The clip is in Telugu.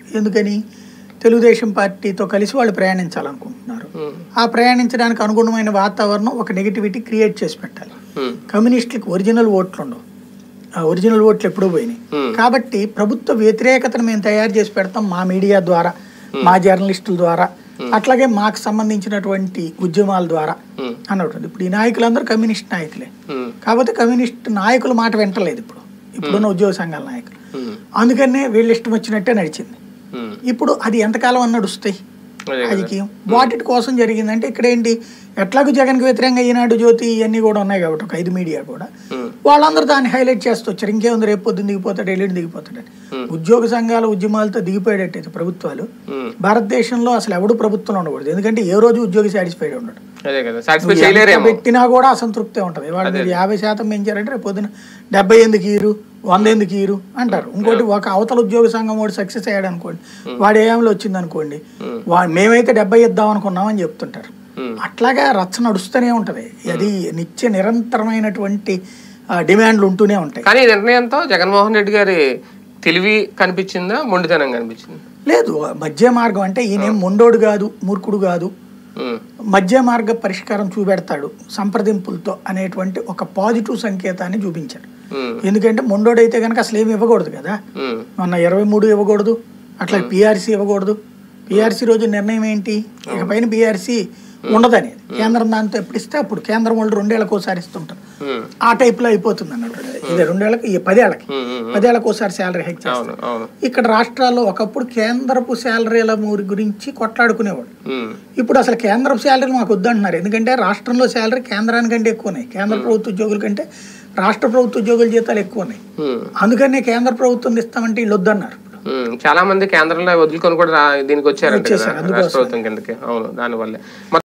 ఎందుకని తెలుగుదేశం పార్టీతో కలిసి వాళ్ళు ప్రయాణించాలనుకుంటున్నారు ఉమ్, ఆ ప్రయాణించడానికి అనుగుణమైన వాతావరణం ఒక నెగిటివిటీ క్రియేట్ చేసి పెట్టాలి ఉమ్, కమ్యూనిస్టులకు ఒరిజినల్ ఓట్లు ఉండవు ఆ ఒరిజినల్ ఓట్లు ఎప్పుడూ పోయినాయి Hmm. కాబట్టి ప్రభుత్వ వ్యతిరేకతను మేము తయారు చేసి పెడతాం మా మీడియా ద్వారా మా జర్నలిస్టుల ద్వారా అట్లాగే మాకు సంబంధించినటువంటి ఉద్యమాల ద్వారా ఉమ్, అన్నట్టు ఇప్పుడు ఈ నాయకులందరూ కమ్యూనిస్ట్ నాయకులే ఉమ్, కాకపోతే కమ్యూనిస్ట్ నాయకుల మాట వింటలేదు ఇప్పుడు ఇప్పుడున్న ఉద్యోగ సంఘాల నాయకులు ఉమ్, అందుకనే వీళ్ళు ఇష్టం వచ్చినట్టే నడిచింది ఉమ్. ఇప్పుడు అది ఎంతకాలం అని నడుస్తాయి అదే కదా. రాజకీయం వాటి కోసం జరిగిందంటే ఇక్కడ ఏంటి ఎట్లాగో జగన్కి వ్యతిరేకంగా ఈనాడు జ్యోతి ఇవన్నీ కూడా ఉన్నాయి కాబట్టి ఒక ఐదు మీడియా కూడా ఉమ్, వాళ్ళందరూ దాన్ని హైలైట్ చేస్తూ వచ్చారు ఇంకేముంది రేపు పొద్దున్న దిగిపోతాడు ఎల్లుండి దిగిపోతాడు అని. ఉద్యోగ సంఘాల ఉద్యమాలతో దిగిపోయేటట్టయితే ప్రభుత్వాలు ఉమ్. భారతదేశంలో అసలు ఎవడు ప్రభుత్వంలో ఉండకూడదు ఎందుకంటే ఏ రోజు ఉద్యోగి సాటిస్ఫైడ్ ఉండడు అదే కదా సాటిస్ఫై ఎంత చేయలేరేమో పెట్టినా కూడా అసంతృప్తి ఉంటుంది ఇవాళ మీరు యాభై శాతం పెంచారంటే రేపు పొద్దున డెబ్బై ఎందుకు ఈరు వంద ఎందుకు ఈరు అంటారు ఇంకోటి ఒక అవతల ఉద్యోగ సంఘం వాడు సక్సెస్ అయ్యాడు అనుకోండి వాడు ఏఎంలో వచ్చింది అనుకోండి వా మేమైతే డెబ్బై ఇద్దాం అనుకున్నామని చెప్తుంటారు ఉమ్. అట్లాగా రచ్చ నడుస్తూనే ఉంటది అది నిత్య నిరంతరమైనటువంటి ఆ, డిమాండ్లు ఉంటూనే ఉంటాయి కానీ ఈ నిర్ణయంతో జగన్మోహన్ రెడ్డి గారి తెలివి కనిపించిందా మొండితనం కనిపించింది లేదు మధ్య మార్గం అంటే ఈయన మొండోడు కాదు మూర్ఖుడు కాదు ఉమ్, మధ్య మార్గ పరిష్కారం చూపెడతాడు సంప్రదింపులతో అనేటువంటి ఒక పాజిటివ్ సంకేతాన్ని చూపించాడు ఉమ్, ఎందుకంటే మొండోడైతే కనుక అసలు ఏమి ఇవ్వకూడదు కదా ఉమ్, మొన్న ఇరవై మూడు ఇవ్వకూడదు అట్లా పిఆర్సీ ఇవ్వకూడదు పిఆర్సీ రోజు నిర్ణయం ఏంటి ఇకపైన పిఆర్సీ ఉండదని కేంద్రం దాంతో ఎప్పుడు ఇస్తే అప్పుడు కేంద్రం వాళ్ళు రెండేళ్ళకి ఒకసారి ఇస్తుంటారు ఉమ్, ఆ టైప్ లో అయిపోతుంది అన్నట్టు ఇది రెండేళ్ళకి ఈ పదేళ్ళకి ఉమ్, ఉమ్, పదేళ్ళకి ఒకసారి శాలరీ హైక్ చేస్తారు అవును అవును ఇక్కడ రాష్ట్రాల్లో ఒకప్పుడు కేంద్రపు శాలరీల మూరి గురించి కొట్లాడుకునేవాడు ఉమ్, ఇప్పుడు అసలు కేంద్రపు శాలరీ మాకు వద్దంటున్నారు ఎందుకంటే రాష్ట్రంలో శాలరీ కేంద్రానికంటే ఎక్కువ ఉన్నాయి కేంద్ర ప్రభుత్వ ఉద్యోగుల కంటే రాష్ట్ర ప్రభుత్వ ఉద్యోగుల జీతాలు ఎక్కువ ఉన్నాయి ఉమ్, అందుకనే కేంద్ర ప్రభుత్వం ఇస్తామంటే వీళ్ళు వద్దన్నారు ఉమ్. చాలా మంది కేంద్రంలో వదులుకొని కూడా రా- దీనికి వచ్చారంట కదా వచ్చేసారు, అందుకోసమే. రాష్ట్ర ప్రభుత్వం కిందకి అవును దానివల్లే